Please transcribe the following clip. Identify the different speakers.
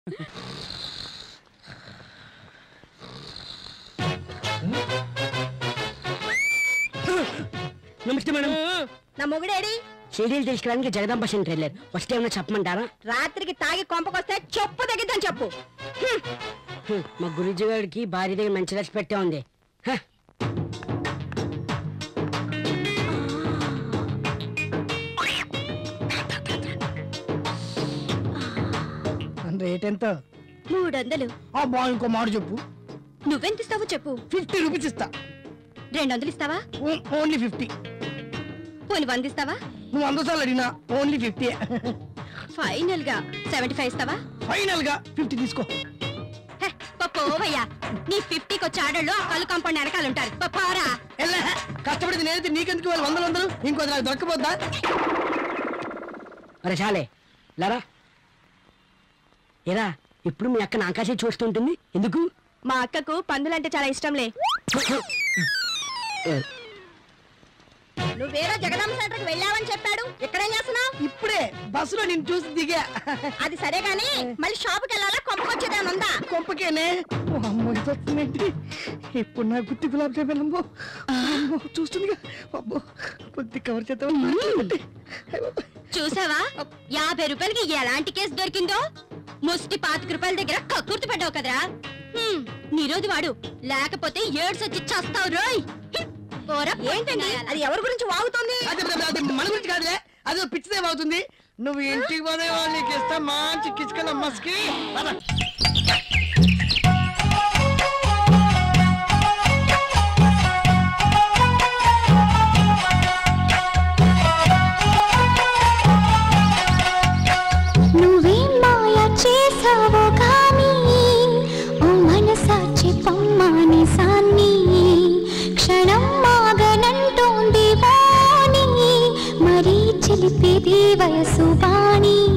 Speaker 1: నమస్తే మేడం
Speaker 2: నా మొగుడేడి
Speaker 1: సీడీలు తీసుకురానికి జగదాంబ సెంటర్ వెళ్ళారు వస్తే ఏమైనా చెప్పమంటారా
Speaker 2: రాత్రికి తాగి కొంపకొస్తే చెప్పు తగ్గిద్దని చెప్పు హ్మ్.
Speaker 1: హ్మ్, మా గురుజీ గారికి భార్య దగ్గర మంచి రెస్పెక్ట్ పెట్టే ఉంది హ,
Speaker 3: రేట్ ఎంత
Speaker 2: మూడు వందలు
Speaker 3: అబ్బా ఇంకో మాట చెప్పు
Speaker 2: నువ్వెంత ఇస్తావో చెప్పు
Speaker 3: ఫిఫ్టీ రూపీస్ ఇస్తా
Speaker 2: రెండు వందలు ఇస్తావా
Speaker 3: ఓ- ఓన్లీ ఫిఫ్టీ
Speaker 2: పోని వంద ఇస్తావా
Speaker 3: నువ్వు వంద సార్లు అడిగినా ఓన్లీ ఫిఫ్టీ
Speaker 2: ఫైనల్ గా సెవెంటీ ఫైవ్ ఇస్తావా
Speaker 3: ఫైనల్ గా ఫిఫ్టీ తీసుకో
Speaker 2: హే, పో పోవయ్యా నీ ఫిఫ్టీకి వచ్చే ఆడళ్ళు ఆ కళ్ళు కాంపౌండ్ వెనకాల ఉంటారు పో పోరా
Speaker 3: ఎల్లే కష్టపడితే నేనైతే నీకెందుకు వాళ్ళు వందలు వందలు ఇంకోది నాకు దొరకపోద్దా
Speaker 1: మరి చాలే లరా ఏరా ఇప్పుడు మీ అక్క నాకాసే చూస్తుంటుంది ఎందుకు
Speaker 2: మా అక్కకు పందులంటే చాలా ఇష్టంలే నువ్వేరో జగదాంబ సెంటర్కి వెళ్ళావని చెప్పాడు ఇక్కడేం చేస్తున్నావు
Speaker 3: ఇప్పుడే బస్సులో నేను చూసి దిగా
Speaker 2: అది సరే గాని మళ్ళీ షాప్కి వెళ్ళాలా కొంపకొచ్చేదేమన్నా ఉందా
Speaker 3: కొంపకేనే ఓ అమ్మో ఇది వస్తుందేంటి ఇప్పుడు నా గుత్తి గులాబ్ జామ్ అమ్మో అమ్మో చూస్తుందిగా అబ్బో కొద్ది కవర్ చేద్దాం
Speaker 2: చూసావా యాభై రూపాయలకి ఎలాంటి కేసు దొరికిందో ముష్టి పాతిక రూపాయల దగ్గర కక్కుర్తి పడ్డావు కదరా హ్మ్, నిరోధి వాడు లేకపోతే ఏడ్స్ వచ్చి చస్తావు రోయ్ ఏంటండి అది ఎవరి గురించి వాగుతోంది
Speaker 3: అది అది- అది మన గురించి కాదులే అదో పిచ్చిదేం అవుతుంది నువ్వు ఇంటికి పోతే వాళ్ళు నీకు ఇస్తా మంచి కిచ్చుకల మస్కి పద.
Speaker 4: నువ్వేం మాయ చేసావో కానీ ఓ మనసా చెప్పమ్మాని సాన్ని క్షణం మాగనంటోంది వాణి మరీ చిలిపేది వయసు వాణి